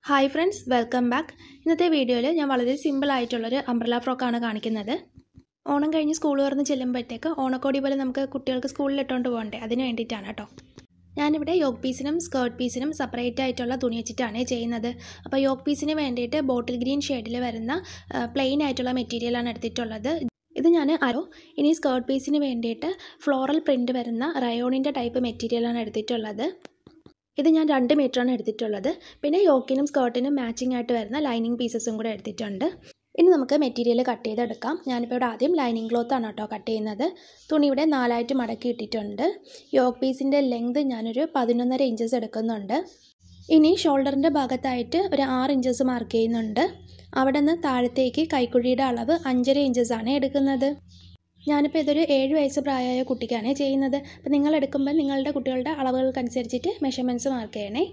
hi friends welcome back ഇന്നത്തെ വീഡിയോയിൽ ഞാൻ വളരെ സിമ്പിൾ ആയിട്ടുള്ളൊരു അംബ്രല ഫ്രോക്കാണ് കാണിക്കുന്നത് ഓണം കഴിഞ്ഞ് സ്കൂൾ തുറന്ന് ചെല്ലുമ്പോഴത്തേക്ക് ഓണക്കോടി പോലെ നമുക്ക് കുട്ടികൾക്ക് സ്കൂളിൽ ഇട്ടുകൊണ്ട് പോകണ്ടേ അതിന് വേണ്ടിയിട്ടാണ് കേട്ടോ ഞാനിവിടെ യോഗ് പീസിനും സ്കേർട്ട് പീസിനും സെപ്പറേറ്റ് ആയിട്ടുള്ള തുണി വെച്ചിട്ടാണ് ചെയ്യുന്നത് അപ്പോൾ യോഗ് പീസിന് വേണ്ടിയിട്ട് ബോട്ടിൽ ഗ്രീൻ ഷെയ്ഡിൽ വരുന്ന പ്ലെയിൻ ആയിട്ടുള്ള മെറ്റീരിയലാണ് എടുത്തിട്ടുള്ളത് ഇത് ഞാൻ അരോ ഇനി സ്കേർട്ട് പീസിന് വേണ്ടിയിട്ട് ഫ്ലോറൽ പ്രിൻ്റ് വരുന്ന റയോണിൻ്റെ ടൈപ്പ് മെറ്റീരിയലാണ് എടുത്തിട്ടുള്ളത് ഇത് ഞാൻ രണ്ട് മീറ്ററാണ് എടുത്തിട്ടുള്ളത് പിന്നെ യോക്കിനും സ്കേർട്ടിനും മാച്ചിങ് ആയിട്ട് വരുന്ന ലൈനിങ് പീസസും കൂടെ എടുത്തിട്ടുണ്ട് ഇനി നമുക്ക് മെറ്റീരിയൽ കട്ട് ചെയ്തെടുക്കാം ഞാനിപ്പോൾ ഇവിടെ ആദ്യം ലൈനിങ് ക്ലോത്ത് ആണ് കേട്ടോ കട്ട് ചെയ്യുന്നത് തുണി ഇവിടെ നാലായിട്ട് മടക്കി ഇട്ടിട്ടുണ്ട് യോക്ക് പീസിൻ്റെ ലെങ്ത് ഞാനൊരു പതിനൊന്നര ഇഞ്ചസ് എടുക്കുന്നുണ്ട് ഇനി ഷോൾഡറിൻ്റെ ഭാഗത്തായിട്ട് ഒരു ആറ് ഇഞ്ചസ് മാർക്ക് ചെയ്യുന്നുണ്ട് അവിടെ നിന്ന് താഴത്തേക്ക് കൈക്കുഴിയുടെ അളവ് അഞ്ചര ഇഞ്ചസ് ആണ് എടുക്കുന്നത് ഞാനിപ്പോൾ ഇതൊരു ഏഴ് വയസ്സ് പ്രായമായ കുട്ടിക്കാണ് ചെയ്യുന്നത് അപ്പോൾ നിങ്ങൾ എടുക്കുമ്പോൾ നിങ്ങളുടെ കുട്ടികളുടെ അളവുകൾക്കനുസരിച്ചിട്ട് മെഷർമെൻറ്റ്സ് മാർക്ക് ചെയ്യണേ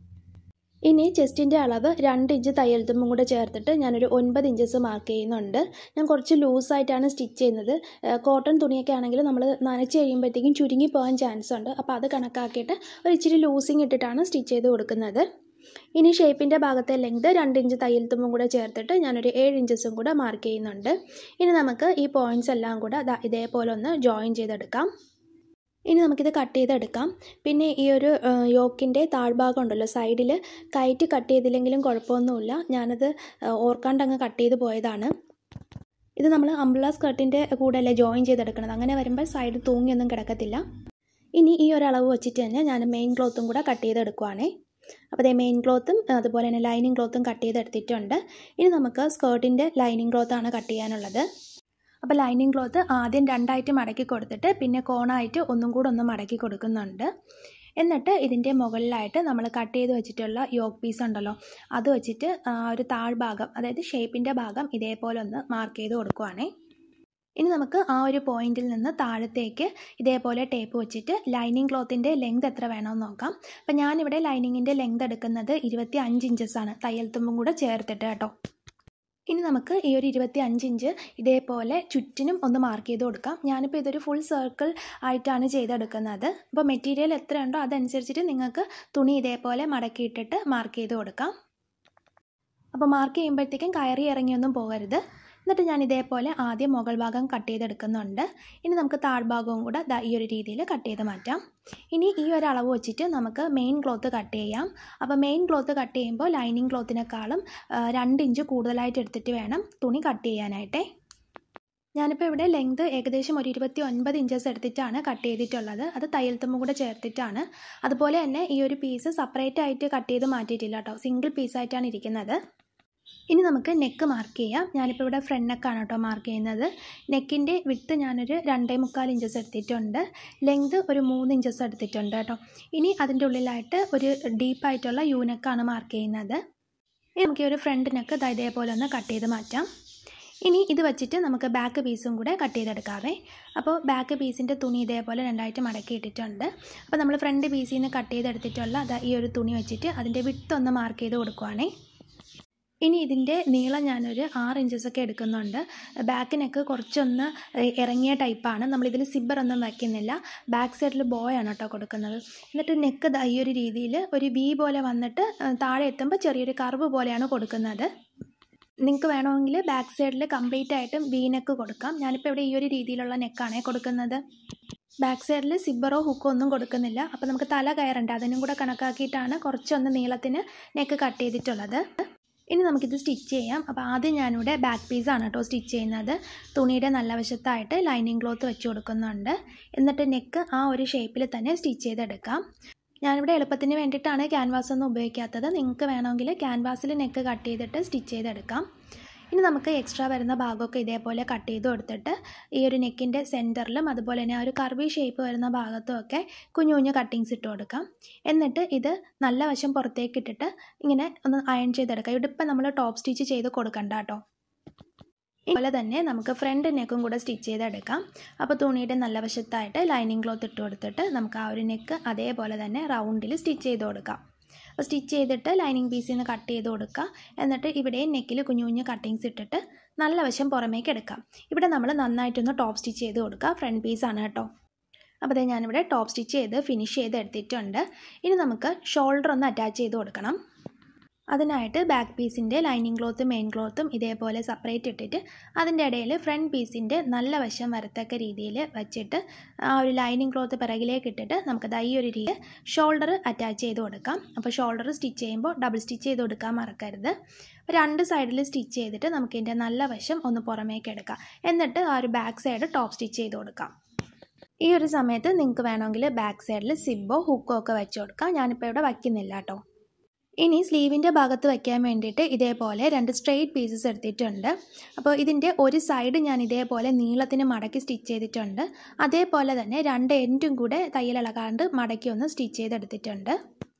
ഇനി ചെസ്റ്റിൻ്റെ അളവ് രണ്ട് ഇഞ്ച് തയ്യൽ തുമ്പും കൂടെ ചേർത്തിട്ട് ഞാനൊരു ഒൻപത് ഇഞ്ചസ് മാർക്ക് ചെയ്യുന്നുണ്ട് ഞാൻ കുറച്ച് ലൂസായിട്ടാണ് സ്റ്റിച്ച് ചെയ്യുന്നത് കോട്ടൺ തുണിയൊക്കെ ആണെങ്കിൽ നമ്മൾ നനച്ച് കഴിയുമ്പോഴത്തേക്കും ചുരുങ്ങി പോകാൻ ചാൻസ് ഉണ്ട് അപ്പോൾ അത് കണക്കാക്കിയിട്ട് ഒരു ഇച്ചിരി ലൂസിങ് ഇട്ടിട്ടാണ് സ്റ്റിച്ച് ചെയ്ത് കൊടുക്കുന്നത് ഇനി ഷേപ്പിൻ്റെ ഭാഗത്തെ ലെങ്ത് രണ്ട് ഇഞ്ച് തയ്യൽ തുമ്പും കൂടെ ചേർത്തിട്ട് ഞാനൊരു ഏഴ് ഇഞ്ചസും കൂടെ മാർക്ക് ചെയ്യുന്നുണ്ട് ഇനി നമുക്ക് ഈ പോയിൻറ്റ്സ് എല്ലാം കൂടെ ഇതേപോലെ ഒന്ന് ജോയിൻ ചെയ്തെടുക്കാം ഇനി നമുക്കിത് കട്ട് ചെയ്തെടുക്കാം പിന്നെ ഈ ഒരു യോക്കിൻ്റെ താഴ്ഭാഗം ഉണ്ടല്ലോ സൈഡിൽ കയറ്റ് കട്ട് ചെയ്തില്ലെങ്കിലും കുഴപ്പമൊന്നുമില്ല ഞാനത് ഓർക്കാണ്ട് അങ്ങ് കട്ട് ചെയ്ത് പോയതാണ് ഇത് നമ്മൾ അംബ്ല സ്കർട്ടിൻ്റെ കൂടെ അല്ലേ ജോയിൻ ചെയ്തെടുക്കണത് അങ്ങനെ വരുമ്പോൾ സൈഡ് തൂങ്ങിയൊന്നും കിടക്കത്തില്ല ഇനി ഈ ഒരു അളവ് വെച്ചിട്ട് തന്നെ ഞാൻ മെയിൻ ക്ലോത്തും കൂടെ കട്ട് ചെയ്തെടുക്കുവാണേ അപ്പോൾ അതേ മെയിൻ ക്ലോത്തും അതുപോലെ തന്നെ ലൈനിങ് ക്ലോത്തും കട്ട് ചെയ്തെടുത്തിട്ടുണ്ട് ഇനി നമുക്ക് സ്കേർട്ടിൻ്റെ ലൈനിങ് ക്ലോത്താണ് കട്ട് ചെയ്യാനുള്ളത് അപ്പോൾ ലൈനിങ് ക്ലോത്ത് ആദ്യം രണ്ടായിട്ട് മടക്കി കൊടുത്തിട്ട് പിന്നെ കോണായിട്ട് ഒന്നും കൂടെ ഒന്ന് മടക്കി കൊടുക്കുന്നുണ്ട് എന്നിട്ട് ഇതിൻ്റെ മുകളിലായിട്ട് നമ്മൾ കട്ട് ചെയ്ത് വെച്ചിട്ടുള്ള യോഗ് പീസ് ഉണ്ടല്ലോ അത് വെച്ചിട്ട് ഒരു താഴ്ഭാഗം അതായത് ഷേപ്പിൻ്റെ ഭാഗം ഇതേപോലെ ഒന്ന് മാർക്ക് ചെയ്ത് കൊടുക്കുവാണേ ഇനി നമുക്ക് ആ ഒരു പോയിന്റിൽ നിന്ന് താഴത്തേക്ക് ഇതേപോലെ ടേപ്പ് വെച്ചിട്ട് ലൈനിങ് ക്ലോത്തിൻ്റെ ലെങ്ത് എത്ര വേണമെന്ന് നോക്കാം അപ്പം ഞാനിവിടെ ലൈനിങ്ങിൻ്റെ ലെങ്ത് എടുക്കുന്നത് ഇരുപത്തി അഞ്ച് ഇഞ്ചസാണ് തയ്യൽ തുമ്പും കൂടെ ചേർത്തിട്ട് കേട്ടോ ഇനി നമുക്ക് ഈ ഒരു ഇരുപത്തി അഞ്ച് ഇഞ്ച് ഇതേപോലെ ചുറ്റിനും ഒന്ന് മാർക്ക് ചെയ്ത് കൊടുക്കാം ഞാനിപ്പോൾ ഇതൊരു ഫുൾ സർക്കിൾ ആയിട്ടാണ് ചെയ്തെടുക്കുന്നത് അപ്പോൾ മെറ്റീരിയൽ എത്രയുണ്ടോ അതനുസരിച്ചിട്ട് നിങ്ങൾക്ക് തുണി ഇതേപോലെ മടക്കിയിട്ടിട്ട് മാർക്ക് ചെയ്ത് കൊടുക്കാം അപ്പോൾ മാർക്ക് ചെയ്യുമ്പോഴത്തേക്കും കയറി ഇറങ്ങിയൊന്നും പോകരുത് എന്നിട്ട് ഞാൻ ഇതേപോലെ ആദ്യം മുകൾ ഭാഗം കട്ട് ചെയ്തെടുക്കുന്നുണ്ട് ഇനി നമുക്ക് താഴ്ഭാഗവും കൂടെ ഈ ഒരു രീതിയിൽ കട്ട് ചെയ്ത് മാറ്റാം ഇനി ഈ ഒരു അളവ് വെച്ചിട്ട് നമുക്ക് മെയിൻ ക്ലോത്ത് കട്ട് ചെയ്യാം അപ്പോൾ മെയിൻ ക്ലോത്ത് കട്ട് ചെയ്യുമ്പോൾ ലൈനിങ് ക്ലോത്തിനേക്കാളും രണ്ട് ഇഞ്ച് കൂടുതലായിട്ട് എടുത്തിട്ട് വേണം തുണി കട്ട് ചെയ്യാനായിട്ടേ ഞാനിപ്പോൾ ഇവിടെ ലെങ്ത് ഏകദേശം ഒരു ഇരുപത്തി ഒൻപത് ഇഞ്ചസ് എടുത്തിട്ടാണ് കട്ട് ചെയ്തിട്ടുള്ളത് അത് തയ്യൽ തുമ്പ് കൂടെ ചേർത്തിട്ടാണ് അതുപോലെ തന്നെ ഈ ഒരു പീസ് സെപ്പറേറ്റ് ആയിട്ട് കട്ട് ചെയ്ത് മാറ്റിയിട്ടില്ല കേട്ടോ സിംഗിൾ പീസായിട്ടാണ് ഇരിക്കുന്നത് ഇനി നമുക്ക് നെക്ക് മാർക്ക് ചെയ്യാം ഞാനിപ്പോൾ ഇവിടെ ഫ്രണ്ട് നെക്കാണ് കേട്ടോ മാർക്ക് ചെയ്യുന്നത് നെക്കിൻ്റെ വിട്ട് ഞാനൊരു രണ്ടേ മുക്കാൽ ഇഞ്ചസ് എടുത്തിട്ടുണ്ട് ലെങ്ത് ഒരു മൂന്ന് ഇഞ്ചസ് എടുത്തിട്ടുണ്ട് കേട്ടോ ഇനി അതിൻ്റെ ഉള്ളിലായിട്ട് ഒരു ഡീപ്പായിട്ടുള്ള യു നെക്കാണ് മാർക്ക് ചെയ്യുന്നത് ഇനി നമുക്ക് ഈ ഒരു ഫ്രണ്ട് നെക്ക് ഇതേപോലെ ഒന്ന് കട്ട് ചെയ്ത് മാറ്റാം ഇനി ഇത് വെച്ചിട്ട് നമുക്ക് ബാക്ക് പീസും കൂടെ കട്ട് ചെയ്തെടുക്കാവേ അപ്പോൾ ബാക്ക് പീസിൻ്റെ തുണി ഇതേപോലെ രണ്ടായിട്ട് മടക്കി ഇട്ടിട്ടുണ്ട് അപ്പോൾ നമ്മൾ ഫ്രണ്ട് പീസിൽ നിന്ന് കട്ട് ചെയ്തെടുത്തിട്ടുള്ള ഈ ഒരു തുണി വെച്ചിട്ട് അതിൻ്റെ വിട്ട് ഒന്ന് മാർക്ക് ചെയ്ത് കൊടുക്കുവാണേ ഇനി ഇതിൻ്റെ നീളം ഞാനൊരു ആറ് ഇഞ്ചസൊക്കെ എടുക്കുന്നുണ്ട് ബാക്കിനൊക്കെ കുറച്ചൊന്ന് ഇറങ്ങിയ ടൈപ്പാണ് നമ്മളിതിൽ സിബ്ബറൊന്നും വയ്ക്കുന്നില്ല ബാക്ക് സൈഡിൽ ബോയാണ് കേട്ടോ കൊടുക്കുന്നത് എന്നിട്ട് നെക്ക് ഈ ഒരു രീതിയിൽ ഒരു വി പോലെ വന്നിട്ട് താഴെ എത്തുമ്പോൾ ചെറിയൊരു കർവ് പോലെയാണ് കൊടുക്കുന്നത് നിങ്ങൾക്ക് വേണമെങ്കിൽ ബാക്ക് സൈഡിൽ കംപ്ലീറ്റ് ആയിട്ടും വി നെക്ക് കൊടുക്കാം ഞാനിപ്പോൾ ഇവിടെ ഈ ഒരു രീതിയിലുള്ള നെക്കാണേ കൊടുക്കുന്നത് ബാക്ക് സൈഡിൽ സിബ്ബറോ ഹുക്കോ ഒന്നും കൊടുക്കുന്നില്ല അപ്പോൾ നമുക്ക് തല കയറണ്ട അതിനും കൂടെ കണക്കാക്കിയിട്ടാണ് കുറച്ചൊന്ന് നീളത്തിന് നെക്ക് കട്ട് ചെയ്തിട്ടുള്ളത് ഇനി നമുക്കിത് സ്റ്റിച്ച് ചെയ്യാം അപ്പോൾ ആദ്യം ഞാനിവിടെ ബാക്ക് പീസാണ് കേട്ടോ സ്റ്റിച്ച് ചെയ്യുന്നത് തുണിയുടെ നല്ല വശത്തായിട്ട് ലൈനിങ് ക്ലോത്ത് വെച്ച് കൊടുക്കുന്നുണ്ട് എന്നിട്ട് നെക്ക് ആ ഒരു ഷേപ്പിൽ തന്നെ സ്റ്റിച്ച് ചെയ്തെടുക്കാം ഞാനിവിടെ എളുപ്പത്തിന് വേണ്ടിയിട്ടാണ് ക്യാൻവാസ് ഒന്നും ഉപയോഗിക്കാത്തത് നിങ്ങൾക്ക് വേണമെങ്കിൽ ക്യാൻവാസിൽ നെക്ക് കട്ട് ചെയ്തിട്ട് സ്റ്റിച്ച് ചെയ്തെടുക്കാം ഇനി നമുക്ക് എക്സ്ട്രാ വരുന്ന ഭാഗമൊക്കെ ഇതേപോലെ കട്ട് ചെയ്ത് കൊടുത്തിട്ട് ഈ ഒരു നെക്കിൻ്റെ സെൻറ്ററിലും അതുപോലെ തന്നെ ആ ഒരു കർവി ഷേപ്പ് വരുന്ന ഭാഗത്തും ഒക്കെ കുഞ്ഞു കുഞ്ഞു കട്ടിങ്സ് ഇട്ട് കൊടുക്കാം എന്നിട്ട് ഇത് നല്ല വശം പുറത്തേക്ക് ഇട്ടിട്ട് ഇങ്ങനെ ഒന്ന് അയൺ ചെയ്തെടുക്കാം ഇവിടെ ഇപ്പം നമ്മൾ ടോപ്പ് സ്റ്റിച്ച് ചെയ്ത് കൊടുക്കണ്ട കേട്ടോ അതുപോലെ തന്നെ നമുക്ക് ഫ്രണ്ട് നെക്കും കൂടെ സ്റ്റിച്ച് ചെയ്തെടുക്കാം അപ്പോൾ തുണിയുടെ നല്ല വശത്തായിട്ട് ലൈനിങ് ക്ലോത്ത് ഇട്ട് കൊടുത്തിട്ട് നമുക്ക് ആ ഒരു നെക്ക് അതേപോലെ തന്നെ റൗണ്ടിൽ സ്റ്റിച്ച് ചെയ്ത് കൊടുക്കാം അപ്പോൾ സ്റ്റിച്ച് ചെയ്തിട്ട് ലൈനിങ് പീസിൽ നിന്ന് കട്ട് ചെയ്ത് കൊടുക്കുക എന്നിട്ട് ഇവിടെയും നെക്കിൽ കുഞ്ഞു കുഞ്ഞു കട്ടിങ്സ് ഇട്ടിട്ട് നല്ല വശം പുറമേക്ക് എടുക്കാം ഇവിടെ നമ്മൾ നന്നായിട്ടൊന്ന് ടോപ്പ് സ്റ്റിച്ച് ചെയ്ത് കൊടുക്കുക ഫ്രണ്ട് പീസാണ് കേട്ടോ അപ്പോൾ അതേ ഞാനിവിടെ ടോപ്പ് സ്റ്റിച്ച് ചെയ്ത് ഫിനിഷ് ചെയ്ത് എടുത്തിട്ടുണ്ട് ഇനി നമുക്ക് ഷോൾഡർ ഒന്ന് അറ്റാച്ച് ചെയ്ത് കൊടുക്കണം അതിനായിട്ട് ബാക്ക് പീസിൻ്റെ ലൈനിങ് ക്ലോത്തും മെയിൻ ക്ലോത്തും ഇതേപോലെ സെപ്പറേറ്റ് ഇട്ടിട്ട് അതിൻ്റെ ഇടയിൽ ഫ്രണ്ട് പീസിൻ്റെ നല്ല വശം വരത്തക്ക രീതിയിൽ വെച്ചിട്ട് ആ ഒരു ലൈനിങ് ക്ലോത്ത് പിറകിലേക്ക് ഇട്ടിട്ട് നമുക്ക് ഈ ഒരു രീതി ഷോൾഡർ അറ്റാച്ച് ചെയ്ത് കൊടുക്കാം അപ്പോൾ ഷോൾഡർ സ്റ്റിച്ച് ചെയ്യുമ്പോൾ ഡബിൾ സ്റ്റിച്ച് ചെയ്ത് കൊടുക്കാൻ മറക്കരുത് രണ്ട് സൈഡിൽ സ്റ്റിച്ച് ചെയ്തിട്ട് നമുക്ക് ഇതിൻ്റെ നല്ല വശം ഒന്ന് പുറമേക്ക് എടുക്കാം എന്നിട്ട് ആ ഒരു ബാക്ക് സൈഡ് ടോപ്പ് സ്റ്റിച്ച് ചെയ്ത് കൊടുക്കാം ഈ ഒരു സമയത്ത് നിങ്ങൾക്ക് വേണമെങ്കിൽ ബാക്ക് സൈഡിൽ സിബോ ഹുക്കോ ഒക്കെ വെച്ച് കൊടുക്കാം ഞാനിപ്പോൾ ഇവിടെ വയ്ക്കുന്നില്ല കേട്ടോ ഇനി സ്ലീവിൻ്റെ ഭാഗത്ത് വയ്ക്കാൻ വേണ്ടിയിട്ട് ഇതേപോലെ രണ്ട് സ്ട്രെയിറ്റ് പീസസ് എടുത്തിട്ടുണ്ട് അപ്പോൾ ഇതിൻ്റെ ഒരു സൈഡ് ഞാൻ ഇതേപോലെ നീളത്തിന് മടക്കി സ്റ്റിച്ച് ചെയ്തിട്ടുണ്ട് അതേപോലെ തന്നെ രണ്ട് എൻഡും കൂടെ തയ്യലിളകാണ്ട് മടക്കി ഒന്ന് സ്റ്റിച്ച് ചെയ്തെടുത്തിട്ടുണ്ട്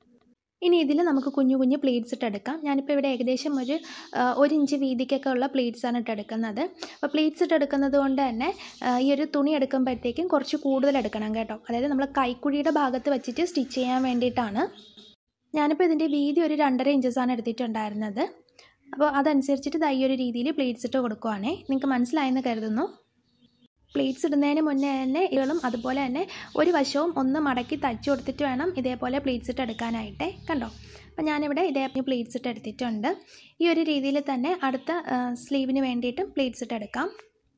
ഇനി ഇതിൽ നമുക്ക് കുഞ്ഞു കുഞ്ഞു പ്ലീറ്റ്സ് ഇട്ടെടുക്കാം ഞാനിപ്പോൾ ഇവിടെ ഏകദേശം ഒരു ഒരു ഇഞ്ച് വീതിക്കൊക്കെ ഉള്ള പ്ലീറ്റ്സാണ് ഇട്ടെടുക്കുന്നത് അപ്പോൾ പ്ലീറ്റ്സ് ഇട്ടെടുക്കുന്നത് കൊണ്ട് തന്നെ ഈ ഒരു തുണി എടുക്കുമ്പോഴത്തേക്കും കുറച്ച് കൂടുതൽ എടുക്കണം കേട്ടോ അതായത് നമ്മൾ കൈക്കുഴിയുടെ ഭാഗത്ത് വെച്ചിട്ട് സ്റ്റിച്ച് ചെയ്യാൻ വേണ്ടിയിട്ടാണ് ഞാനിപ്പോൾ ഇതിൻ്റെ വീതി ഒരു രണ്ടര ഇഞ്ചസാണ് എടുത്തിട്ടുണ്ടായിരുന്നത് അപ്പോൾ അതനുസരിച്ചിട്ട് ഈ ഒരു രീതിയിൽ പ്ലേറ്റ്സ് ഇട്ട് കൊടുക്കുവാണേ നിങ്ങൾക്ക് മനസ്സിലായെന്ന് കരുതുന്നു പ്ലേറ്റ്സ് ഇടുന്നതിന് മുന്നേ തന്നെ ഇവളും അതുപോലെ തന്നെ ഒരു വശവും ഒന്ന് മടക്കി തയ്ച്ചു കൊടുത്തിട്ട് വേണം ഇതേപോലെ പ്ലേറ്റ്സ് ഇട്ട് എടുക്കാനായിട്ടേ കണ്ടോ അപ്പോൾ ഞാനിവിടെ ഇതേ പ്ലേറ്റ്സ് ഇട്ട് എടുത്തിട്ടുണ്ട് ഈ ഒരു രീതിയിൽ തന്നെ അടുത്ത സ്ലീവിന് വേണ്ടിയിട്ടും പ്ലേറ്റ്സ് ഇട്ട് എടുക്കാം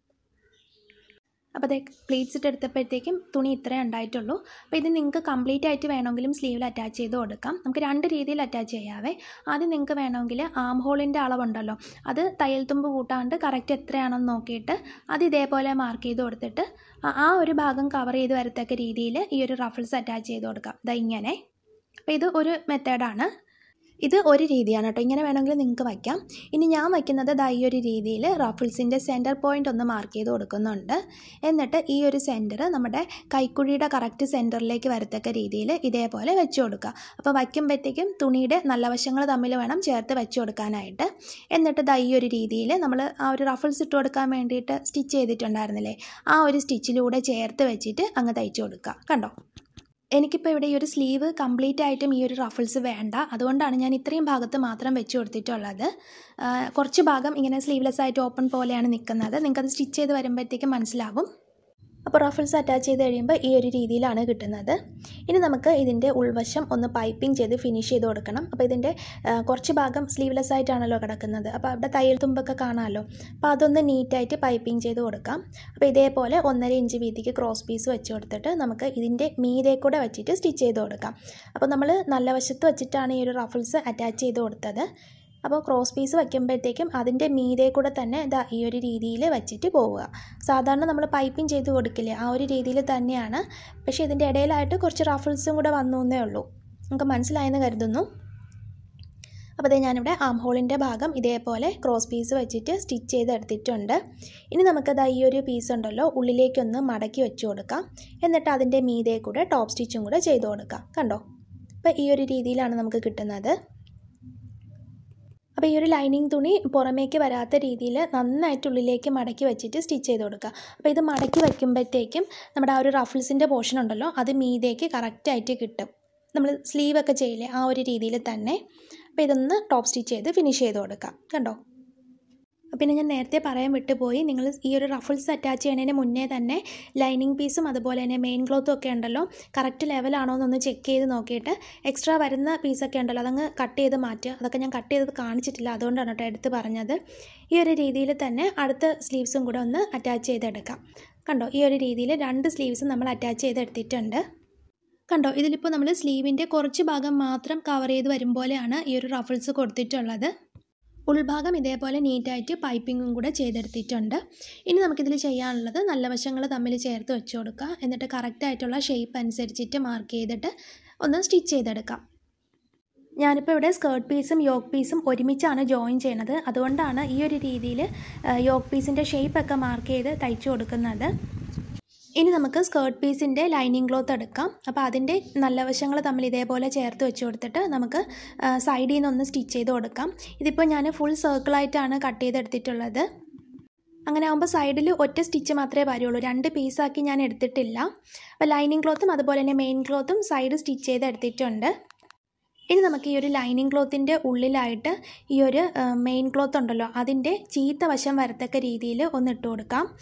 അപ്പോൾ അതേ പ്ലേറ്റ്സ് ഇട്ട് എടുത്തപ്പോഴത്തേക്കും തുണി ഇത്രേ ഉണ്ടായിട്ടുള്ളൂ അപ്പോൾ ഇത് നിങ്ങൾക്ക് കംപ്ലീറ്റ് ആയിട്ട് വേണമെങ്കിലും സ്ലീവിൽ അറ്റാച്ച് ചെയ്ത് കൊടുക്കാം നമുക്ക് രണ്ട് രീതിയിൽ അറ്റാച്ച് ചെയ്യാവേ ആദ്യം നിങ്ങൾക്ക് വേണമെങ്കിൽ ആം ഹോളിൻ്റെ അളവുണ്ടല്ലോ അത് തയ്യൽ തുമ്പ് കൂട്ടാണ്ട് കറക്റ്റ് എത്രയാണെന്ന് നോക്കിയിട്ട് അത് ഇതേപോലെ മാർക്ക് ചെയ്ത് കൊടുത്തിട്ട് ആ ഒരു ഭാഗം കവർ ചെയ്ത് വരത്തക്ക രീതിയിൽ ഈ ഒരു റഫിൾസ് അറ്റാച്ച് ചെയ്ത് കൊടുക്കാം ഇതാ ഇങ്ങനെ അപ്പോൾ ഇത് ഒരു മെത്തേഡാണ് ഇത് ഒരു രീതിയാണ് കേട്ടോ ഇങ്ങനെ വേണമെങ്കിൽ നിങ്ങൾക്ക് വയ്ക്കാം ഇനി ഞാൻ വയ്ക്കുന്നത് ദാ ഈ ഒരു രീതിയിൽ റഫിൾസിൻ്റെ സെൻറ്റർ പോയിൻ്റ് ഒന്ന് മാർക്ക് ചെയ്ത് കൊടുക്കുന്നുണ്ട് എന്നിട്ട് ഈ ഒരു സെൻറ്റർ നമ്മുടെ കൈക്കുഴിയുടെ കറക്റ്റ് സെൻറ്ററിലേക്ക് വരത്തക്ക രീതിയിൽ ഇതേപോലെ വെച്ച് കൊടുക്കുക അപ്പോൾ വയ്ക്കുമ്പോഴത്തേക്കും തുണിയുടെ നല്ല വശങ്ങൾ തമ്മിൽ വേണം ചേർത്ത് വെച്ച് കൊടുക്കാനായിട്ട് എന്നിട്ട് ദാ ഈ ഒരു രീതിയിൽ നമ്മൾ ആ ഒരു റഫിൾസ് ഇട്ട് കൊടുക്കാൻ വേണ്ടിയിട്ട് സ്റ്റിച്ച് ചെയ്തിട്ടുണ്ടായിരുന്നില്ലേ ആ ഒരു സ്റ്റിച്ചിലൂടെ ചേർത്ത് വെച്ചിട്ട് അങ്ങ് തയ്ച്ചു കൊടുക്കുക കണ്ടോ എനിക്കിപ്പോൾ ഇവിടെ ഈ ഒരു സ്ലീവ് കംപ്ലീറ്റ് ആയിട്ടും ഈ ഒരു റഫിൾസ് വേണ്ട അതുകൊണ്ടാണ് ഞാൻ ഇത്രയും ഭാഗത്ത് മാത്രം വെച്ച് കൊടുത്തിട്ടുള്ളത് കുറച്ച് ഭാഗം ഇങ്ങനെ സ്ലീവ്ലെസ് ആയിട്ട് ഓപ്പൺ പോലെയാണ് നിൽക്കുന്നത് നിങ്ങൾക്കത് സ്റ്റിച്ച് ചെയ്ത് വരുമ്പോഴത്തേക്കും മനസ്സിലാവും അപ്പോൾ റഫിൾസ് അറ്റാച്ച് ചെയ്ത് കഴിയുമ്പോൾ ഈ ഒരു രീതിയിലാണ് കിട്ടുന്നത് ഇനി നമുക്ക് ഇതിൻ്റെ ഉൾവശം ഒന്ന് പൈപ്പിംഗ് ചെയ്ത് ഫിനിഷ് ചെയ്ത് കൊടുക്കണം അപ്പോൾ ഇതിൻ്റെ കുറച്ച് ഭാഗം സ്ലീവ്ലെസ് ആയിട്ടാണല്ലോ കിടക്കുന്നത് അപ്പോൾ അവിടെ തയ്യൽ തുമ്പൊക്കെ കാണാമല്ലോ അപ്പോൾ അതൊന്ന് നീറ്റായിട്ട് പൈപ്പിംഗ് ചെയ്ത് കൊടുക്കാം അപ്പോൾ ഇതേപോലെ ഒന്നര ഇഞ്ച് വീതിക്ക് ക്രോസ് പീസ് വെച്ച് കൊടുത്തിട്ട് നമുക്ക് ഇതിൻ്റെ മീതെ കൂടെ വെച്ചിട്ട് സ്റ്റിച്ച് ചെയ്ത് കൊടുക്കാം അപ്പോൾ നമ്മൾ നല്ല വശത്ത് വെച്ചിട്ടാണ് ഈ ഒരു റഫിൾസ് അറ്റാച്ച് ചെയ്ത് കൊടുത്തത് അപ്പോൾ ക്രോസ് പീസ് വയ്ക്കുമ്പോഴത്തേക്കും അതിൻ്റെ മീതെ കൂടെ തന്നെ ഇതാ ഈ ഒരു രീതിയിൽ വെച്ചിട്ട് പോവുക സാധാരണ നമ്മൾ പൈപ്പിംഗ് ചെയ്ത് കൊടുക്കില്ലേ ആ ഒരു രീതിയിൽ തന്നെയാണ് പക്ഷേ ഇതിൻ്റെ ഇടയിലായിട്ട് കുറച്ച് റഫിൾസും കൂടെ വന്നു എന്നേ ഉള്ളൂ നമുക്ക് മനസ്സിലായെന്ന് കരുതുന്നു അപ്പോൾ അതേ ഞാനിവിടെ ആം ഹോളിൻ്റെ ഭാഗം ഇതേപോലെ ക്രോസ് പീസ് വെച്ചിട്ട് സ്റ്റിച്ച് ചെയ്ത് എടുത്തിട്ടുണ്ട് ഇനി നമുക്കത് ഈ ഒരു പീസ് ഉണ്ടല്ലോ ഉള്ളിലേക്കൊന്ന് മടക്കി വെച്ച് കൊടുക്കാം എന്നിട്ട് അതിൻ്റെ മീതെ കൂടെ ടോപ്പ് സ്റ്റിച്ചും കൂടെ ചെയ്ത് കൊടുക്കാം കണ്ടോ അപ്പോൾ ഈ ഒരു രീതിയിലാണ് നമുക്ക് കിട്ടുന്നത് അപ്പോൾ ഈ ഒരു ലൈനിങ് തുണി പുറമേക്ക് വരാത്ത രീതിയിൽ നന്നായിട്ട് ഉള്ളിലേക്ക് മടക്കി വെച്ചിട്ട് സ്റ്റിച്ച് ചെയ്ത് കൊടുക്കുക അപ്പോൾ ഇത് മടക്കി വയ്ക്കുമ്പോഴത്തേക്കും നമ്മുടെ ആ ഒരു റഫിൾസിൻ്റെ പോർഷൻ ഉണ്ടല്ലോ അത് മീതേക്ക് കറക്റ്റായിട്ട് കിട്ടും നമ്മൾ സ്ലീവൊക്കെ ചെയ്യില്ലേ ആ ഒരു രീതിയിൽ തന്നെ അപ്പോൾ ഇതൊന്ന് ടോപ്പ് സ്റ്റിച്ച് ചെയ്ത് ഫിനിഷ് ചെയ്ത് കൊടുക്കാം കണ്ടോ പിന്നെ ഞാൻ നേരത്തെ പറയാൻ വിട്ടുപോയി നിങ്ങൾ ഈ ഒരു റഫിൾസ് അറ്റാച്ച് ചെയ്യുന്നതിന് മുന്നേ തന്നെ ലൈനിങ് പീസും അതുപോലെ തന്നെ മെയിൻ ക്ലോത്തും ഒക്കെ ഉണ്ടല്ലോ കറക്റ്റ് ലെവലാണോ എന്നൊന്ന് ചെക്ക് ചെയ്ത് നോക്കിയിട്ട് എക്സ്ട്രാ വരുന്ന പീസൊക്കെ ഉണ്ടല്ലോ അതങ്ങ് കട്ട് ചെയ്ത് മാറ്റുക അതൊക്കെ ഞാൻ കട്ട് ചെയ്തത് കാണിച്ചിട്ടില്ല അതുകൊണ്ടാണ് കേട്ടോ എടുത്ത് പറഞ്ഞത് ഈ ഒരു രീതിയിൽ തന്നെ അടുത്ത സ്ലീവ്സും കൂടെ ഒന്ന് അറ്റാച്ച് ചെയ്തെടുക്കാം കണ്ടോ ഈ ഒരു രീതിയിൽ രണ്ട് സ്ലീവ്സും നമ്മൾ അറ്റാച്ച് ചെയ്തെടുത്തിട്ടുണ്ട് കണ്ടോ ഇതിലിപ്പോൾ നമ്മൾ സ്ലീവിൻ്റെ കുറച്ച് ഭാഗം മാത്രം കവർ ചെയ്ത് വരും പോലെയാണ് ഈ ഒരു റഫിൾസ് കൊടുത്തിട്ടുള്ളത് ഉൾഭാഗം ഇതേപോലെ നീറ്റായിട്ട് പൈപ്പിങ്ങും കൂടെ ചെയ്തെടുത്തിട്ടുണ്ട് ഇനി നമുക്കിതിൽ ചെയ്യാനുള്ളത് നല്ല വശങ്ങൾ തമ്മിൽ ചേർത്ത് വെച്ച് കൊടുക്കുക എന്നിട്ട് കറക്റ്റായിട്ടുള്ള ഷേപ്പ് അനുസരിച്ചിട്ട് മാർക്ക് ചെയ്തിട്ട് ഒന്ന് സ്റ്റിച്ച് ചെയ്തെടുക്കാം ഞാനിപ്പോൾ ഇവിടെ സ്കേർട്ട് പീസും യോക്ക് പീസും ഒരുമിച്ചാണ് ജോയിൻ ചെയ്യണത് അതുകൊണ്ടാണ് ഈ ഒരു രീതിയിൽ യോക്ക് പീസിൻ്റെ ഷേപ്പൊക്കെ മാർക്ക് ചെയ്ത് തയ്ച്ചു കൊടുക്കുന്നത് ഇനി നമുക്ക് സ്കേർട്ട് പീസിൻ്റെ ലൈനിങ് ക്ലോത്ത് എടുക്കാം അപ്പോൾ അതിൻ്റെ നല്ല വശങ്ങൾ തമ്മിൽ ഇതേപോലെ ചേർത്ത് വെച്ച് കൊടുത്തിട്ട് നമുക്ക് സൈഡിൽ നിന്നൊന്ന് സ്റ്റിച്ച് ചെയ്ത് കൊടുക്കാം ഇതിപ്പോൾ ഞാൻ ഫുൾ സർക്കിളായിട്ടാണ് കട്ട് ചെയ്തെടുത്തിട്ടുള്ളത് അങ്ങനെ ആകുമ്പോൾ സൈഡിൽ ഒറ്റ സ്റ്റിച്ച് മാത്രമേ വരുള്ളൂ രണ്ട് പീസാക്കി ഞാൻ എടുത്തിട്ടില്ല അപ്പോൾ ലൈനിങ് ക്ലോത്തും അതുപോലെ തന്നെ മെയിൻ ക്ലോത്തും സൈഡ് സ്റ്റിച്ച് ചെയ്ത് എടുത്തിട്ടുണ്ട് ഇനി നമുക്ക് ഈ ഒരു ലൈനിങ് ക്ലോത്തിൻ്റെ ഉള്ളിലായിട്ട് ഈ ഒരു മെയിൻ ക്ലോത്ത് ഉണ്ടല്ലോ അതിൻ്റെ ചീത്ത വശം വരത്തക്ക രീതിയിൽ ഒന്ന് ഇട്ട് കൊടുക്കാം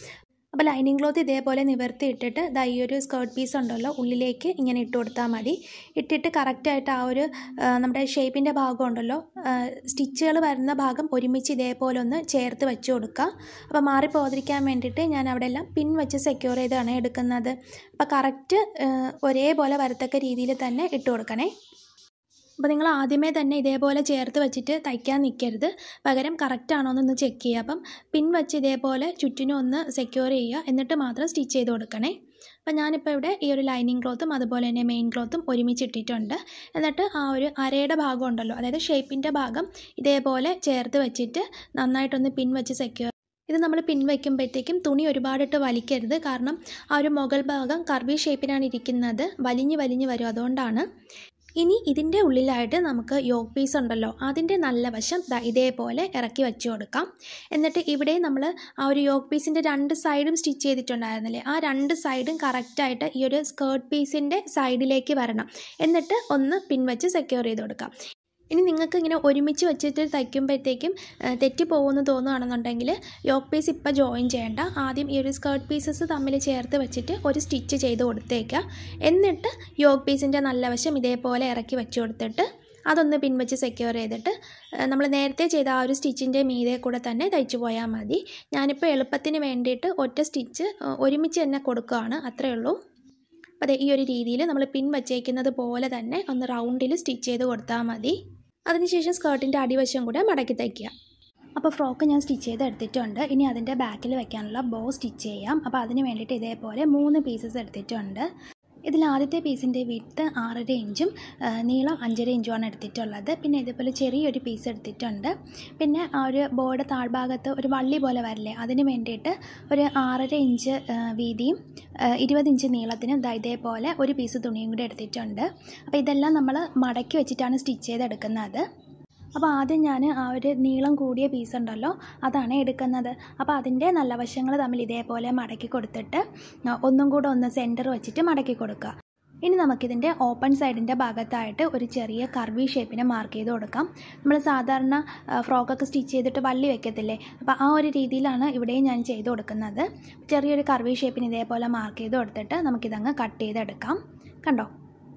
അപ്പോൾ ലൈനിങ് ക്ലോത്ത് ഇതേപോലെ നിവർത്തി ഇട്ടിട്ട് ദാ ഈ ഒരു സ്കേർട്ട് പീസ് ഉണ്ടല്ലോ ഉള്ളിലേക്ക് ഇങ്ങനെ ഇട്ട് കൊടുത്താൽ മതി ഇട്ടിട്ട് കറക്റ്റായിട്ട് ആ ഒരു ആ, നമ്മുടെ ഷേപ്പിൻ്റെ ഭാഗം ഉണ്ടല്ലോ സ്റ്റിച്ചുകൾ വരുന്ന ഭാഗം ഒരുമിച്ച് ഇതേപോലെ ഒന്ന് ചേർത്ത് വെച്ച് കൊടുക്കുക അപ്പോൾ മാറിപ്പോകാതിരിക്കാൻ വേണ്ടിയിട്ട് ഞാൻ അവിടെ എല്ലാം പിൻ വെച്ച് സെക്യൂർ ചെയ്താണ് എടുക്കുന്നത് അപ്പോൾ കറക്റ്റ് ഒരേപോലെ വരത്തക്ക രീതിയിൽ തന്നെ ഇട്ട് കൊടുക്കണേ അപ്പോൾ നിങ്ങൾ ആദ്യമേ തന്നെ ഇതേപോലെ ചേർത്ത് വെച്ചിട്ട് തയ്ക്കാൻ നിൽക്കരുത് പകരം കറക്റ്റ് ആണോ എന്നൊന്ന് ചെക്ക് ചെയ്യുക അപ്പം പിൻ വെച്ച് ഇതേപോലെ ചുറ്റിനും ഒന്ന് സെക്യൂർ ചെയ്യുക എന്നിട്ട് മാത്രം സ്റ്റിച്ച് ചെയ്ത് കൊടുക്കണേ അപ്പം ഞാനിപ്പോൾ ഇവിടെ ഈ ഒരു ലൈനിങ് ക്ലോത്തും അതുപോലെ തന്നെ മെയിൻ ക്ലോത്തും ഒരുമിച്ച് ഇട്ടിട്ടുണ്ട് എന്നിട്ട് ആ ഒരു അരയുടെ ഭാഗം ഉണ്ടല്ലോ അതായത് ഷേപ്പിൻ്റെ ഭാഗം ഇതേപോലെ ചേർത്ത് വെച്ചിട്ട് നന്നായിട്ടൊന്ന് പിൻ വെച്ച് സെക്യൂർ ഇത് നമ്മൾ പിൻ വയ്ക്കുമ്പോഴത്തേക്കും തുണി ഒരുപാടിട്ട് വലിക്കരുത് കാരണം ആ ഒരു മുകൾ ഭാഗം കർവി ഷേപ്പിനാണ് ഇരിക്കുന്നത് വലിഞ്ഞ് വലിഞ്ഞ് വരും അതുകൊണ്ടാണ് ഇനി ഇതിൻ്റെ ഉള്ളിലായിട്ട് നമുക്ക് യോഗ് പീസ് ഉണ്ടല്ലോ അതിൻ്റെ നല്ല വശം ദാ ഇതേപോലെ ഇറക്കി വെച്ച് കൊടുക്കാം എന്നിട്ട് ഇവിടെ നമ്മൾ ആ ഒരു യോഗ് പീസിൻ്റെ രണ്ട് സൈഡും സ്റ്റിച്ച് ചെയ്തിട്ടുണ്ടായിരുന്നില്ലേ ആ രണ്ട് സൈഡും കറക്റ്റായിട്ട് ഈ ഒരു സ്കേർട്ട് പീസിൻ്റെ സൈഡിലേക്ക് വരണം എന്നിട്ട് ഒന്ന് പിൻവച്ച് സെക്യൂർ ചെയ്ത് കൊടുക്കാം ഇനി നിങ്ങൾക്ക് ഇങ്ങനെ ഒരുമിച്ച് വെച്ചിട്ട് തയ്ക്കുമ്പോഴത്തേക്കും ആ, തെറ്റിപ്പോകുമെന്ന് തോന്നുകയാണെന്നുണ്ടെങ്കിൽ യോക്ക് പീസ് ഇപ്പോൾ ജോയിൻ ചെയ്യേണ്ട ആദ്യം ഈ ഒരു സ്കേർട്ട് പീസസ് തമ്മിൽ ചേർത്ത് വെച്ചിട്ട് ഒരു സ്റ്റിച്ച് ചെയ്ത് കൊടുത്തേക്കുക എന്നിട്ട് യോക്ക് പീസിൻ്റെ നല്ല വശം ഇതേപോലെ ഇറക്കി വെച്ച് കൊടുത്തിട്ട് അതൊന്ന് പിൻവച്ച് സെക്യൂർ ചെയ്തിട്ട് നമ്മൾ നേരത്തെ ചെയ്ത ആ ഒരു സ്റ്റിച്ചിൻ്റെ മീതെ കൂടെ തന്നെ തയ്ച്ചു പോയാൽ മതി ഞാനിപ്പോൾ എളുപ്പത്തിന് വേണ്ടിയിട്ട് ഒറ്റ സ്റ്റിച്ച് ആ, ഒരുമിച്ച് തന്നെ കൊടുക്കുകയാണ് അത്രയേ ഉള്ളൂ അപ്പോൾ ദേ ഈ ഒരു രീതിയിൽ നമ്മൾ പിൻ വച്ചേക്കുന്നത് പോലെ തന്നെ ഒന്ന് റൗണ്ടിൽ സ്റ്റിച്ച് ചെയ്ത് കൊടുത്താൽ മതി അതിനുശേഷം സ്കേർട്ടിൻ്റെ അടിവശം കൂടെ മടക്കി തയ്ക്കുക അപ്പോൾ ഫ്രോക്ക് ഞാൻ സ്റ്റിച്ച് ചെയ്ത് എടുത്തിട്ടുണ്ട് ഇനി അതിൻ്റെ ബാക്കിൽ വെക്കാനുള്ള ബോ സ്റ്റിച്ച് ചെയ്യാം അപ്പോൾ അതിന് വേണ്ടിയിട്ട് ഇതേപോലെ മൂന്ന് പീസസ് എടുത്തിട്ടുണ്ട് ഇതിൽ ആദ്യത്തെ പീസിൻ്റെ വിട്ട് ആറര ഇഞ്ചും ആ, നീളം അഞ്ചര ഇഞ്ചുമാണ് എടുത്തിട്ടുള്ളത് പിന്നെ ഇതേപോലെ ചെറിയൊരു പീസ് എടുത്തിട്ടുണ്ട് പിന്നെ ആ ഒരു ബോർഡ് താഴ്ഭാഗത്ത് ഒരു വള്ളി പോലെ വരില്ലേ അതിന് വേണ്ടിയിട്ട് ഒരു ആറര ഇഞ്ച് ആ, വീതിയും ആ, ഇരുപത് ഇഞ്ച് നീളത്തിനും ദാ ഇതേപോലെ ഒരു പീസ് തുണിയും കൂടി എടുത്തിട്ടുണ്ട് അപ്പോൾ ഇതെല്ലാം നമ്മൾ മടക്കി വെച്ചിട്ടാണ് സ്റ്റിച്ച് ചെയ്തെടുക്കുന്നത് അപ്പോൾ ആദ്യം ഞാൻ ആ ഒരു നീളം കൂടിയ പീസ് ഉണ്ടല്ലോ അതാണ് എടുക്കുന്നത് അപ്പോൾ അതിൻ്റെ നല്ല വശങ്ങൾ തമ്മിൽ ഇതേപോലെ മടക്കി കൊടുത്തിട്ട് ആ, ഒന്നും കൂടെ ഒന്ന് സെൻറ്റർ വെച്ചിട്ട് മടക്കി കൊടുക്കുക ഇനി നമുക്കിതിൻ്റെ ഓപ്പൺ സൈഡിൻ്റെ ഭാഗത്തായിട്ട് ഒരു ചെറിയ കർവി ഷേപ്പിനെ മാർക്ക് ചെയ്ത് കൊടുക്കാം നമ്മൾ സാധാരണ ആ, ഫ്രോക്കൊക്കെ സ്റ്റിച്ച് ചെയ്തിട്ട് വള്ളി വെക്കത്തില്ലേ അപ്പോൾ ആ ഒരു രീതിയിലാണ് ഇവിടെയും ഞാൻ ചെയ്ത് കൊടുക്കുന്നത് ചെറിയൊരു കർവി ഷേപ്പിന് ഇതേപോലെ മാർക്ക് ചെയ്ത് കൊടുത്തിട്ട് നമുക്കിതങ്ങ് കട്ട് ചെയ്തെടുക്കാം കണ്ടോ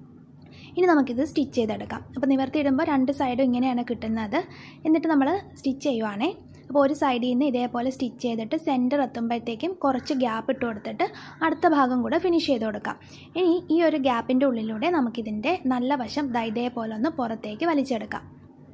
ഇനി നമുക്കിത് സ്റ്റിച്ച് ചെയ്തെടുക്കാം അപ്പോൾ നിവർത്തിയിടുമ്പോൾ രണ്ട് സൈഡും ഇങ്ങനെയാണ് കിട്ടുന്നത് എന്നിട്ട് നമ്മൾ സ്റ്റിച്ച് ചെയ്യുവാണേ അപ്പോൾ ഒരു സൈഡിൽ നിന്ന് ഇതേപോലെ സ്റ്റിച്ച് ചെയ്തിട്ട് സെൻറ്റർ എത്തുമ്പോഴത്തേക്കും കുറച്ച് ഗ്യാപ്പ് ഇട്ട് കൊടുത്തിട്ട് അടുത്ത ഭാഗം കൂടെ ഫിനിഷ് ചെയ്ത് കൊടുക്കാം ഇനി ഈ ഒരു ഗ്യാപ്പിൻ്റെ ഉള്ളിലൂടെ നമുക്കിതിൻ്റെ നല്ല വശം ദാ ഇതേപോലെ ഒന്ന് പുറത്തേക്ക് വലിച്ചെടുക്കാം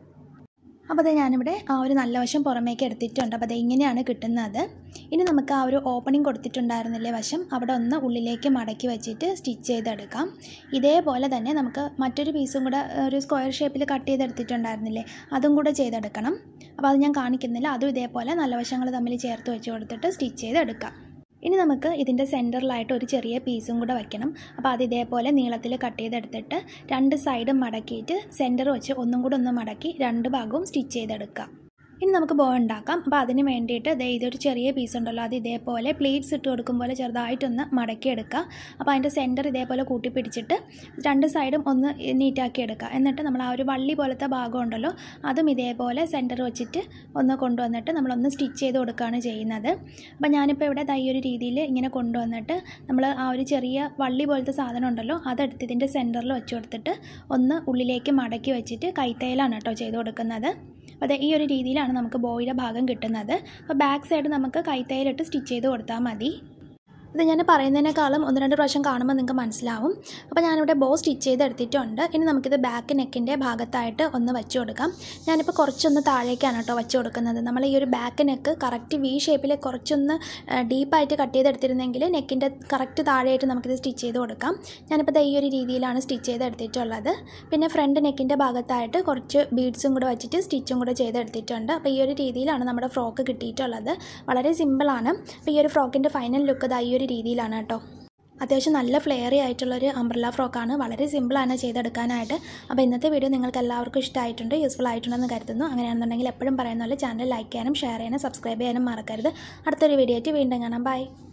അപ്പോൾ അത് ഞാനിവിടെ ആ ഒരു നല്ല വശം പുറമേക്ക് എടുത്തിട്ടുണ്ട് അപ്പോൾ അത് ഇങ്ങനെയാണ് കിട്ടുന്നത് ഇനി നമുക്ക് ആ ഒരു ഓപ്പണിംഗ് കൊടുത്തിട്ടുണ്ടായിരുന്നില്ലേ വശം അവിടെ ഒന്ന് ഉള്ളിലേക്ക് മടക്കി വെച്ചിട്ട് സ്റ്റിച്ച് ചെയ്തെടുക്കാം ഇതേപോലെ തന്നെ നമുക്ക് മറ്റൊരു പീസും കൂടെ ഒരു സ്ക്വയർ ഷേപ്പിൽ കട്ട് ചെയ്തെടുത്തിട്ടുണ്ടായിരുന്നില്ലേ അതും കൂടെ ചെയ്തെടുക്കണം അപ്പോൾ അത് ഞാൻ കാണിക്കുന്നില്ല അതും ഇതേപോലെ നല്ല വശങ്ങൾ തമ്മിൽ ചേർത്ത് വെച്ച് കൊടുത്തിട്ട് സ്റ്റിച്ച് ചെയ്തെടുക്കാം ഇനി നമുക്ക് ഇതിൻ്റെ സെൻറ്ററിലായിട്ട് ഒരു ചെറിയ പീസും കൂടെ വയ്ക്കണം അപ്പോൾ അത് ഇതേപോലെ നീളത്തിൽ കട്ട് ചെയ്തെടുത്തിട്ട് രണ്ട് സൈഡും മടക്കിയിട്ട് സെൻറ്റർ വെച്ച് ഒന്നും കൂടെ ഒന്ന് മടക്കി രണ്ട് ഭാഗവും സ്റ്റിച്ച് ചെയ്തെടുക്കുക ഇനി നമുക്ക് ബോ ഉണ്ടാക്കാം അപ്പോൾ അതിന് വേണ്ടിയിട്ട് ദേ ഇതൊരു ചെറിയ പീസ് ഉണ്ടല്ലോ അത് ഇതേപോലെ പ്ലേറ്റ്സ് ഇട്ട് കൊടുക്കും പോലെ ചെറുതായിട്ടൊന്ന് മടക്കി എടുക്കുക അപ്പോൾ അതിൻ്റെ സെൻറ്റർ ഇതേപോലെ കൂട്ടി പിടിച്ചിട്ട് രണ്ട് സൈഡും ഒന്ന് നീറ്റാക്കി എടുക്കുക എന്നിട്ട് നമ്മൾ ആ ഒരു വള്ളി പോലത്തെ ഭാഗം ഉണ്ടല്ലോ അതും ഇതേപോലെ സെൻറ്റർ വെച്ചിട്ട് ഒന്ന് കൊണ്ടുവന്നിട്ട് നമ്മളൊന്ന് സ്റ്റിച്ച് ചെയ്ത് കൊടുക്കുകയാണ് ചെയ്യുന്നത് അപ്പോൾ ഞാനിപ്പോൾ ഇവിടെ ദൈ ഒരു രീതിയിൽ ഇങ്ങനെ കൊണ്ടുവന്നിട്ട് നമ്മൾ ആ ഒരു ചെറിയ വള്ളി പോലത്തെ സാധനം ഉണ്ടല്ലോ അതെടുത്ത് ഇതിൻ്റെ സെൻറ്ററിൽ വെച്ച് കൊടുത്തിട്ട് ഒന്ന് ഉള്ളിലേക്ക് മടക്കി വെച്ചിട്ട് കൈത്തയിലാണ് കേട്ടോ ചെയ്ത് കൊടുക്കുന്നത് അപ്പോൾ ഈ ഒരു രീതിയിലാണ് നമുക്ക് ബോയുടെ ഭാഗം കിട്ടുന്നത് അപ്പോൾ ബാക്ക് സൈഡ് നമുക്ക് കൈത്തയിലിട്ട് സ്റ്റിച്ച് ചെയ്ത് കൊടുത്താൽ മതി ഇത് ഞാൻ പറയുന്നതിനേക്കാളും ഒന്ന് രണ്ട് പ്രാവശ്യം കാണുമ്പോൾ നിങ്ങൾക്ക് മനസ്സിലാവും അപ്പോൾ ഞാനിവിടെ ബോ സ്റ്റിച്ച് ചെയ്ത് എടുത്തിട്ടുണ്ട് ഇനി നമുക്കിത് ബാക്ക് നെക്കിൻ്റെ ഭാഗത്തായിട്ട് ഒന്ന് വെച്ച് കൊടുക്കാം ഞാനിപ്പോൾ കുറച്ചൊന്ന് താഴേക്കാണ് കേട്ടോ വെച്ച് കൊടുക്കുന്നത് നമ്മൾ ഈ ഒരു ബാക്ക് നെക്ക് കറക്റ്റ് വി ഷേപ്പിൽ കുറച്ചൊന്ന് ഡീപ്പായിട്ട് കട്ട് ചെയ്തെടുത്തിരുന്നെങ്കിൽ നെക്കിൻ്റെ കറക്റ്റ് താഴെയായിട്ട് നമുക്കിത് സ്റ്റിച്ച് ചെയ്ത് കൊടുക്കാം ഞാനിപ്പോൾ ദേ ഈ ഒരു രീതിയിലാണ് സ്റ്റിച്ച് ചെയ്തെടുത്തിട്ടുള്ളത് പിന്നെ ഫ്രണ്ട് നെക്കിൻ്റെ ഭാഗത്തായിട്ട് കുറച്ച് ബീഡ്സും കൂടെ വെച്ചിട്ട് സ്റ്റിച്ചും കൂടെ ചെയ്തെടുത്തിട്ടുണ്ട് അപ്പോൾ ഈ ഒരു രീതിയിലാണ് നമ്മുടെ ഫ്രോക്ക് കിട്ടിയിട്ടുള്ളത് വളരെ സിമ്പിളാണ് അപ്പോൾ ഈ ഒരു ഫ്രോക്കിൻ്റെ ഫൈനൽ ലുക്ക് ദാ ഈ ഒരു രീതിയിലാണ് കേട്ടോ അത്യാവശ്യം നല്ല ഫ്ലെയറി ആയിട്ടുള്ളൊരു അംബ്രല്ല ഫ്രോക്കാണ് വളരെ സിമ്പിളാണ് ചെയ്തെടുക്കാനായിട്ട് അപ്പോൾ ഇന്നത്തെ വീഡിയോ നിങ്ങൾക്ക് എല്ലാവർക്കും ഇഷ്ടമായിട്ടുണ്ട് യൂസ്ഫുൾ ആയിട്ടുണ്ടെന്ന് കരുതുന്നു അങ്ങനെയാണെന്നുണ്ടെങ്കിൽ എപ്പോഴും പറയുന്ന പോലെ ചാനൽ ലൈക്ക് ചെയ്യാനും ഷെയർ ചെയ്യാനും സബ്സ്ക്രൈബ് ചെയ്യാനും മറക്കരുത് അടുത്തൊരു വീഡിയോ ആയിട്ട് വീണ്ടും കാണാം ബൈ